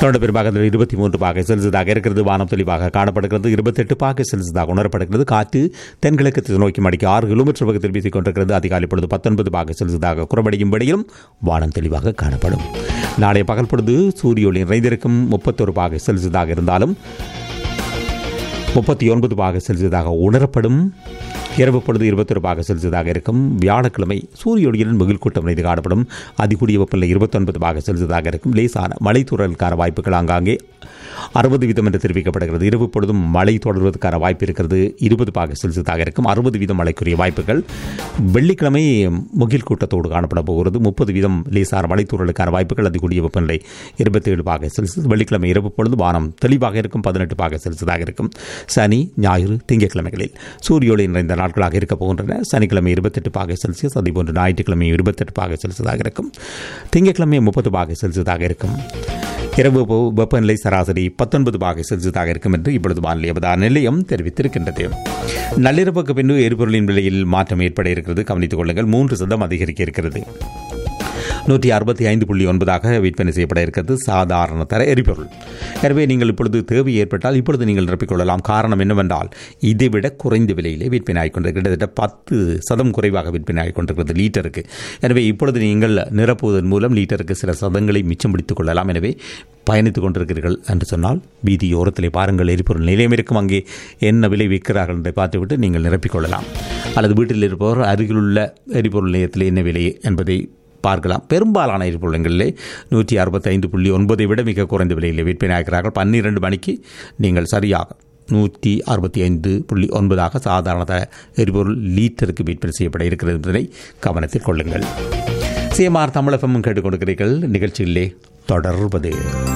தொடர்ந்து பெரும்பாகத்தில் இருபத்தி மூன்று பாகை செல்சியஸாக இருக்கிறது வானம் தெளிவாக காணப்படுகிறது இருபத்தெட்டு பாகை செல்சியஸாக உணரப்படுகிறது காற்று தென்கிழக்கு திசை நோக்கி மணிக்கு ஆறு கிலோமீட்டர் வேகத்தில் வீசிக் கொண்டிருக்கிறது அதிகாலை பொழுது பத்தொன்பது பாகை செல்சியஸாக குறைவடையும் வேளையிலும் வானம் தெளிவாக காணப்படும் நாளைய பகல் பொழுது சூரிய ஒளி நிறைந்திருக்கும் முப்பத்தொரு பாகை செல்சியஸாக இருந்தாலும் முப்பத்தி ஒன்பது பாக செல்சியஸாக உணரப்படும் இரவு பொழுது இருபத்தொரு பாக செல்சியஸாக இருக்கும் வியாழக்கிழமை சூரிய ஒளியுடன் முகில் கூட்டம் நிறைந்து காணப்படும் அதிகூடிய வெப்பநிலை இருபத்தொன்பது பாக செல்சியஸாக இருக்கும் லேசான மழை தூறலுக்கான வாய்ப்புகள் ஆங்காங்கே அறுபது வீதம் என்று தெரிவிக்கப்படுகிறது இரவு பொழுதும் மழை தொடர்வதற்கான வாய்ப்பு இருக்கிறது இருபது பாக செல்சியஸாக இருக்கும் அறுபது வீதம் மழைக்குரிய வாய்ப்புகள் வெள்ளிக்கிழமை முகில் கூட்டத்தோடு காணப்பட போகிறது முப்பது வீதம் லேசான மழை தூறலுக்கான வாய்ப்புகள் அதிகூடிய வெப்பநிலை இருபத்தி ஏழு பாக செல்சியஸ் வெள்ளிக்கிழமை இரவு பொழுது வானம் தெளிவாக இருக்கும் பதினெட்டு பாக செல்சியஸாக இருக்கும் சனி ஞாயிறு திங்கட்கிழமைகளில் சூரிய ஒளி நிறைந்த நாட்களாக இருக்க போகின்றன சனிக்கிழமை இருபத்தெட்டு பாகை செல்சியஸ் அதேபோன்று ஞாயிற்றுக்கிழமை இருபத்தெட்டு பாகை செல்சியஸாக இருக்கும் திங்கட்கிழமை முப்பது பாகை செல்சியஸாக இருக்கும் இரவு வெ- வெப்பநிலை சராசரி பத்தொன்பது பாகை செல்சியஸாக இருக்கும் என்று இப்பொழுது வானிலை அவதார நிலையம் தெரிவித்திருக்கின்றது நள்ளிரவுக்கு பின்பு எரிபொருளின் விலையில் மாற்றம் ஏற்பட இருக்கிறது கவனித்துக் கொள்ளுங்கள் மூன்று சதம் அதிகரிக்க இருக்கிறது நூற்றி அறுபத்தி ஐந்து புள்ளி ஒன்பதாக விற்பனை செய்யப்பட இருக்கிறது சாதாரண தர எரிபொருள் எனவே நீங்கள் இப்பொழுது தேவை ஏற்பட்டால் இப்பொழுது நீங்கள் நிரப்பிக்கொள்ளலாம் காரணம் என்னவென்றால் இதைவிட குறைந்த விலையிலே விற்பனை ஆகிக் கொண்டிருக்கிறது கிட்டத்தட்ட பத்து சதம் குறைவாக விற்பனை ஆகிக் கொண்டிருக்கிறது லீட்டருக்கு எனவே இப்பொழுது நீங்கள் நிரப்புவதன் மூலம் லீட்டருக்கு சில சதங்களை மிச்சம் பிடித்துக் கொள்ளலாம் எனவே பயணித்துக் கொண்டிருக்கிறீர்கள் என்று சொன்னால் வீதியோரத்திலே பாருங்கள் எரிபொருள் நிலையம் இருக்கும் அங்கே என்ன விலை விற்கிறார்கள் என்று பார்த்துவிட்டு நீங்கள் நிரப்பிக்கொள்ளலாம் அல்லது வீட்டில் இருப்பவர் அருகிலுள்ள எரிபொருள் நிலையத்தில் என்ன விலை என்பதை பார்க்கலாம் பெரும்பாலான எரிபொருளங்களிலே நூற்றி அறுபத்தைந்து புள்ளி ஒன்பதை விட மிக குறைந்த விலையில் விற்பனை ஆகிறார்கள் பன்னிரண்டு மணிக்கு நீங்கள் சரியாக நூற்றி அறுபத்தி ஐந்து புள்ளி ஒன்பதாக சாதாரண தர எரிபொருள் லீட்டருக்கு விற்பனை செய்யப்பட இருக்கிறது என்பதை கவனத்தில் கொள்ளுங்கள் சிஎம்ஆர் தமிழகம் கேட்டுக்கொண்டிருக்கிறீர்கள் நிகழ்ச்சியிலே தொடர்வது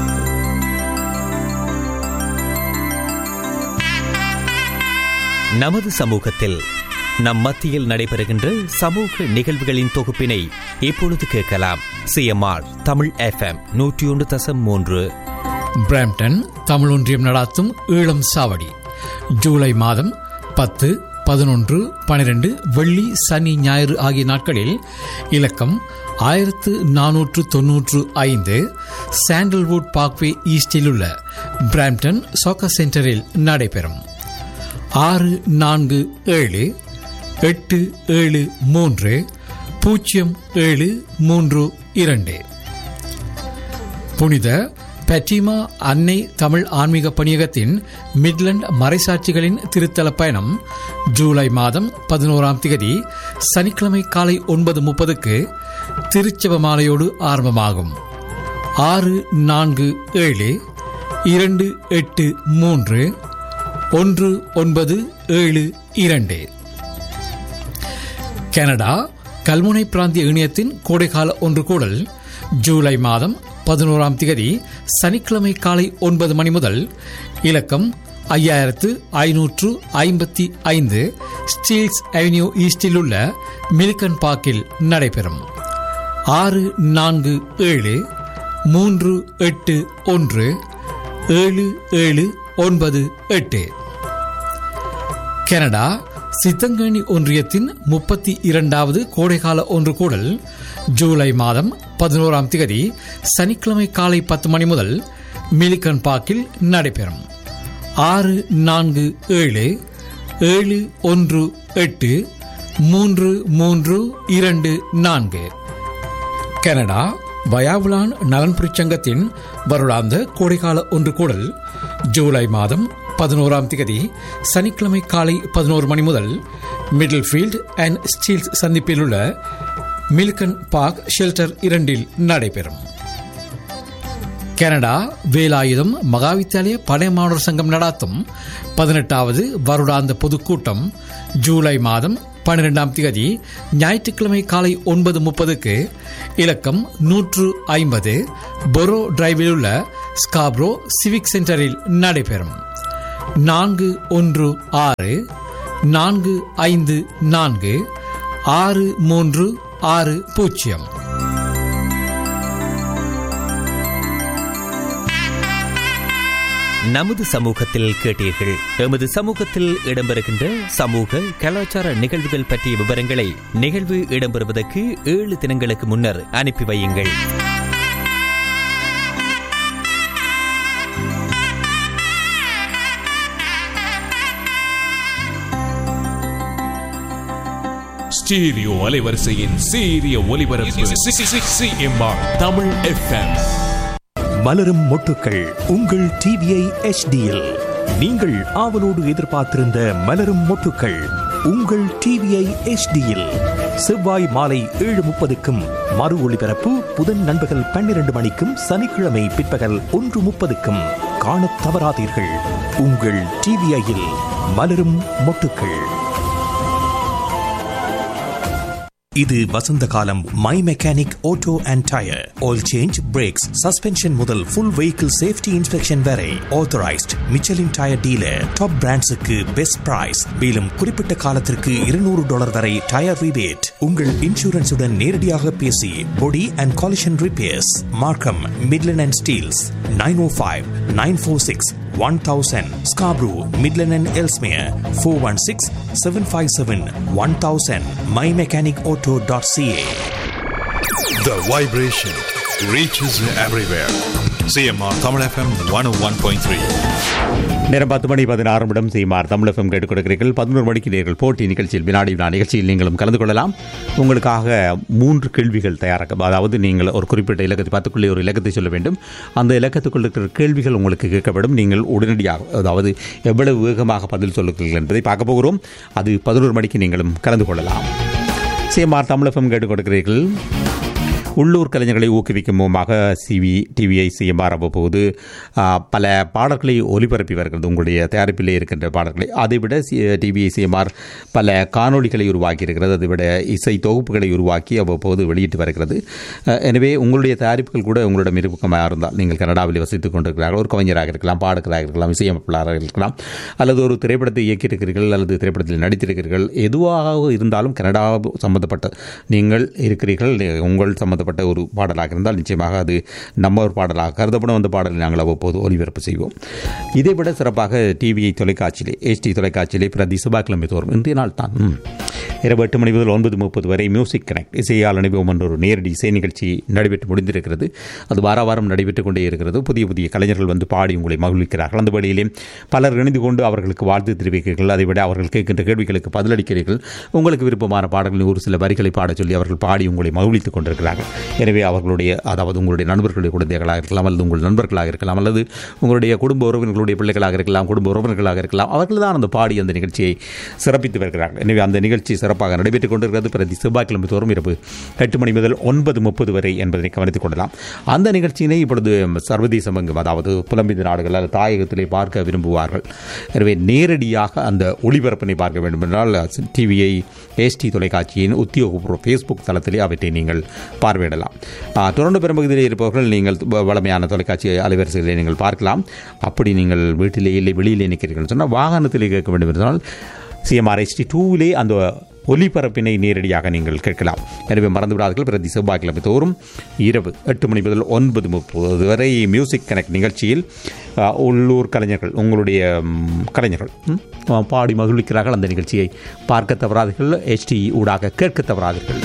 நமது சமூகத்தில் நம் மத்தியில் நடைபெறுகின்ற சமூக நிகழ்வுகளின் தொகுப்பினை இப்பொழுது கேட்கலாம் சிஎம்ஆர் தமிழ் எஃப்எம் நூற்றி ஒன்று தசம் மூன்று பிராம்டன் தமிழ் ஒன்றியம் நடாத்தும் ஈழம் சாவடி ஜூலை மாதம் பத்து பதினொன்று பனிரெண்டு வெள்ளி சனி ஞாயிறு ஆகிய நாட்களில் இலக்கம் ஆயிரத்து நானூற்று தொன்னூற்று ஐந்து சாண்டல்வுட் பார்க்வே ஈஸ்டில் உள்ள பிராம்டன் சோக்கர் சென்டரில் நடைபெறும் ஆறு நான்கு ஏழு எட்டு ஏழு மூன்று பூஜ்ஜியம் ஏழு மூன்று இரண்டு புனித பெட்டிமா அன்னை தமிழ் ஆன்மீக பணியகத்தின் மிட்லண்ட் மறைசாட்சிகளின் திருத்தல பயணம் ஜூலை மாதம் பதினோராம் தேதி சனிக்கிழமை காலை ஒன்பது முப்பதுக்கு திருச்செவ மாலையோடு ஆரம்பமாகும் ஆறு நான்கு ஏழு இரண்டு எட்டு மூன்று ஒன்று ஒன்பது ஏழு இரண்டு கனடா கல்முனை பிராந்திய இணையத்தின் கோடைக்கால ஒன்று கூடல் ஜூலை மாதம் பதினோராம் திகதி சனிக்கிழமை காலை ஒன்பது மணி முதல் இலக்கம் ஐயாயிரத்து ஐநூற்று ஐம்பத்தி ஐந்து ஸ்டீல்ஸ் அவென்யூ ஈஸ்டில் உள்ள மில்கன் பார்க்கில் நடைபெறும் ஆறு நான்கு ஏழு மூன்று எட்டு ஒன்று ஏழு ஏழு ஒன்பது எட்டு கனடா சித்தங்கேணி ஒன்றியத்தின் முப்பத்தி இரண்டாவது கோடைகால ஒன்று கூடல் ஜூலை மாதம் பதினோராம் திகதி சனிக்கிழமை காலை பத்து மணி முதல் மிலிகன் பார்க்கில் நடைபெறும் ஆறு நான்கு ஏழு ஏழு ஒன்று எட்டு மூன்று மூன்று இரண்டு நான்கு கனடா வயாவுலான் நலன்புரிச் சங்கத்தின் வருடாந்த கோடைக்கால ஒன்று கூடல் ஜூலை மாதம் பதினோராம் திகதி சனிக்கிழமை காலை பதினோரு மணி முதல் மிடில் ஃபீல்ட் அண்ட் ஸ்டீல்ஸ் சந்திப்பில் உள்ள மில்கன் பார்க் ஷெல்டர் இரண்டில் நடைபெறும் கனடா வேலாயுதம் மகாவித்யாலய படை மாணவர் சங்கம் நடாத்தும் பதினெட்டாவது வருடாந்த பொதுக்கூட்டம் ஜூலை மாதம் பன்னிரெண்டாம் தேதி ஞாயிற்றுக்கிழமை காலை ஒன்பது முப்பதுக்கு இலக்கம் நூற்று ஐம்பது பொரோ டிரைவில் உள்ள ஸ்காப்ரோ சிவிக் சென்டரில் நடைபெறும் நான்கு ஒன்று ஆறு நான்கு ஐந்து நான்கு ஆறு மூன்று ஆறு பூஜ்ஜியம் நமது சமூகத்தில் கேட்டீர்கள் எமது சமூகத்தில் இடம்பெறுகின்ற சமூக கலாச்சார நிகழ்வுகள் பற்றிய விவரங்களை நிகழ்வு இடம்பெறுவதற்கு ஏழு தினங்களுக்கு முன்னர் அனுப்பி வையுங்கள் ஸ்டீரியோ அலைவரிசையின் சீரிய ஒலிபரப்பு சிஎம்ஆர் தமிழ் எஃப்எம் மலரும் மொட்டுக்கள் உங்கள் டிவிஐ எச்டியில் நீங்கள் ஆவலோடு எதிர்பார்த்திருந்த மலரும் மொட்டுக்கள் உங்கள் டிவிஐ எச்டியில் செவ்வாய் மாலை ஏழு முப்பதுக்கும் மறு ஒளிபரப்பு புதன் நண்பகல் பன்னிரண்டு மணிக்கும் சனிக்கிழமை பிற்பகல் ஒன்று முப்பதுக்கும் காணத் தவறாதீர்கள் உங்கள் டிவிஐயில் மலரும் மொட்டுக்கள் இது வசந்த காலம் My Mechanic Auto and tyre oil change brakes suspension முதல் ஃபுல் வெஹிக்கிள் சேஃப்டி இன்ஸ்பெக்ஷன் வரை authorised Michelin tyre dealer top பிராண்ட்ஸுக்கு பெஸ்ட் பிரைஸ் மேலும் குறிப்பிட்ட காலத்திற்கு இருநூறு டாலர் வரை டயர் ரிபேட் உங்கள் இன்சூரன்ஸுடன் நேரடியாக பேசி body and collision repairs Markham Midland and Steeles nine O five nine four six one thousand Scarborough Midland and Ellesmere four one six seven five seven one thousand My Mechanic Auto dot C A The vibration reaches everywhere. CMR Tamil FM 101.3. நேரம் பத்து மணி பதினாறு நிமிடம் செய்யுமாறு Tamil FM கேட்டுக் கொடுக்கிறீர்கள் பதினோரு மணிக்கு நேர்கள் போட்டி நிகழ்ச்சியில் வினாடி வினா நிகழ்ச்சியில் நீங்களும் கலந்து கொள்ளலாம் உங்களுக்காக மூன்று கேள்விகள் தயாராக அதாவது நீங்கள் ஒரு குறிப்பிட்ட இலக்கத்தை பத்துக்குள்ளே ஒரு இலக்கத்தை சொல்ல வேண்டும் அந்த இலக்கத்துக்குள் இருக்கிற கேள்விகள் உங்களுக்கு கேட்கப்படும் நீங்கள் உடனடியாக அதாவது எவ்வளவு வேகமாக பதில் சொல்லுகிறீர்கள் என்பதை பார்க்க போகிறோம் அது பதினோரு மணிக்கு நீங்களும் கலந்து கொள்ளலாம் சிஎம்ஆர் தமிழ் எஃப்எம் கேட்டுக் கொடுக்கிறீர்கள் உள்ளூர் கலைஞர்களை ஊக்குவிக்கும் முகமாக சிவி டிவிஐ சிஎம்ஆர் அவ்வப்போது ஆ, பல பாடல்களை ஒலிபரப்பி வருகிறது உங்களுடைய தயாரிப்பிலே இருக்கின்ற பாடல்களை அதைவிட டிவிஐ சிஎம்ஆர் பல காணொளிகளை உருவாக்கி இருக்கிறது அதைவிட இசை தொகுப்புகளை உருவாக்கி அவ்வப்போது வெளியிட்டு வருகிறது அ, எனவே உங்களுடைய தயாரிப்புகள் கூட உங்களிடம் இருப்பக்கமாக இருந்தால் நீங்கள் கனடாவில் வசித்துக் கொண்டிருக்கிறார்கள் ஒரு கவிஞராக இருக்கலாம் பாடகராக இருக்கலாம் இசையமைப்பாளராக இருக்கலாம் அல்லது ஒரு திரைப்படத்தை இயக்கியிருக்கிறீர்கள் அல்லது திரைப்படத்தில் நடித்திருக்கிறீர்கள் எதுவாக இருந்தாலும் கனடா சம்பந்தப்பட்ட நீங்கள் இருக்கிறீர்கள் உங்கள் சம்பந்தப்பட்ட ஒரு பாடலாக இருந்தால் நிச்சயமாக அது நம்ம ஒரு பாடலாக கருதப்படும் அந்த பாடலை நாங்கள் அவ்வப்போது ஒலிபரப்பு செய்வோம் இதைவிட சிறப்பாக டிவிஐ தொலைக்காட்சியிலே HD தொலைக்காட்சியிலே பிரதி செவ்வாய்க்கிழமை தோறும் இன்றைய நாள் தான் ம். இரவு எட்டு மணி முதல் ஒன்பது முப்பது வரை மியூசிக் கனெக்ட் இசையால் அனுபவம் என்ற ஒரு நேரடி இசை நிகழ்ச்சி நடைபெற்று முடிந்திருக்கிறது அது வார வாரம் நடைபெற்றுக் கொண்டே இருக்கிறது புதிய புதிய கலைஞர்கள் வந்து பாடி உங்களை மகிழ்விக்கிறார்கள் அந்த வழியிலே பலர் இணைந்து கொண்டு அவர்களுக்கு வாழ்த்து தெரிவிக்கிறீர்கள் அதைவிட அவர்கள் கேட்கின்ற கேள்விகளுக்கு பதிலளிக்கிறீர்கள் உங்களுக்கு விருப்பமான பாடல்களின் ஒரு சில வரிகளை பாடச் சொல்லி அவர்கள் பாடி உங்களை மகிழ்வித்துக் கொண்டிருக்கிறார்கள் எனவே அவர்களுடைய அதாவது உங்களுடைய நண்பர்களுடைய குழந்தைகளாக இருக்கலாம் அல்லது உங்கள் நண்பர்களாக இருக்கலாம் அல்லது உங்களுடைய குடும்ப உறவினர்களுடைய பிள்ளைகளாக இருக்கலாம் குடும்ப உறவினர்களாக இருக்கலாம் அவர்கள் தான் அந்த பாடி அந்த நிகழ்ச்சியை சிறப்பித்து வருகிறார்கள் எனவே அந்த நிகழ்ச்சி சிறப்பாக நடைபெற்றுக் கொண்டிருக்கிறது பிரதி செவ்வாய்க்கிழமை தோறும் இரவு எட்டு மணி முதல் ஒன்பது முப்பது வரை என்பதை கவனித்துக் கொள்ளலாம் அந்த நிகழ்ச்சியினை இப்பொழுது சர்வதேச மங்கும் அதாவது புலம்பிந்த நாடுகள் அல்லது தாயகத்திலே பார்க்க விரும்புவார்கள் எனவே நேரடியாக அந்த ஒளிபரப்பினை பார்க்க வேண்டும் என்றால் டிவிஐ எஸ்டி தொலைக்காட்சியின் உத்தியோகபூர்வ ஃபேஸ்புக் தளத்திலே அவற்றை நீங்கள் பார்வையிடலாம் ஆ, தொடர்ந்து பெரும்பகுதியில் இருப்பவர்கள் நீங்கள் வ- வளமையான தொலைக்காட்சி அலைவரிசைகளை நீங்கள் பார்க்கலாம் அப்படி நீங்கள் வீட்டிலே இல்லை வெளியிலே நிற்கிறீர்கள் சொன்னால் வாகனத்திலே கேட்க வேண்டும் என்றால் சிஎம்ஆர் எஸ்டி டூவிலே அந்த ஒலிபரப்பினை நேரடியாக நீங்கள் கேட்கலாம் எனவே மறந்து விடாதீர்கள் பிரதி செவ்வாய்க்கிழமை தோறும் இரவு எட்டு மணி முதல் ஒன்பது முப்பது வரை மியூசிக் கனெக்ட் நிகழ்ச்சியில் ஆ, உள்ளூர் கலைஞர்கள் உங்களுடைய ம், கலைஞர்கள் ம், ஆ, பாடி மகிழ்விக்கிறார்கள் அந்த நிகழ்ச்சியை பார்க்க தவறாதீர்கள் எஸ்டி ஊடாக கேட்க தவறாதீர்கள்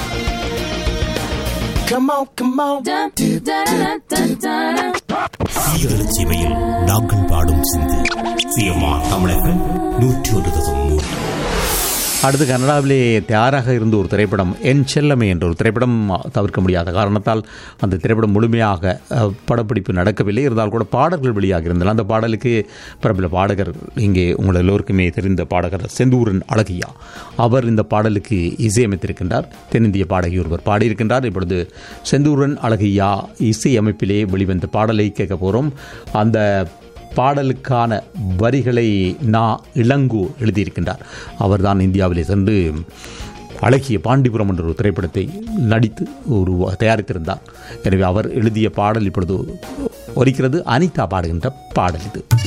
சீரழ சேவையில் நாங்கள் பாடும் சிந்து சிஎம்ஆர் தமிழகம் நூற்றி ஒரு தசம் மூன்று அடுத்து கனடாவிலே தயாராக இருந்த ஒரு திரைப்படம் என் செல்லமே என்ற ஒரு திரைப்படம் தவிர்க்க முடியாத காரணத்தால் அந்த திரைப்படம் முழுமையாக அஹ், படப்பிடிப்பு நடக்கவில்லை இருந்தால் கூட பாடல்கள் வெளியாக இருந்தன அந்த பாடலுக்கு பிரபல பாடகர் இங்கே உங்கள் எல்லோருக்குமே தெரிந்த பாடகர் செந்தூரன் அழகியா அவர் இந்த பாடலுக்கு இசையமைத்திருக்கின்றார் தென்னிந்திய பாடகி ஒருவர் பாடியிருக்கின்றார் இப்பொழுது செந்தூரன் அழகியா இசையமைப்பிலே வெளிவந்த பாடலை கேட்க போகிறோம் அந்த பாடலுக்கான வரிகளை நா இளங்கோ எழுதியிருக்கின்றார் அவர்தான் இந்தியாவிலே சென்று அழகிய பாண்டிபுரம் என்ற ஒரு திரைப்படத்தை நடித்து ஒரு தயாரித்திருந்தார் எனவே அவர் எழுதிய பாடல் இப்பொழுது ஒலிக்கிறது அனிதா பாடுகின்ற பாடல் இது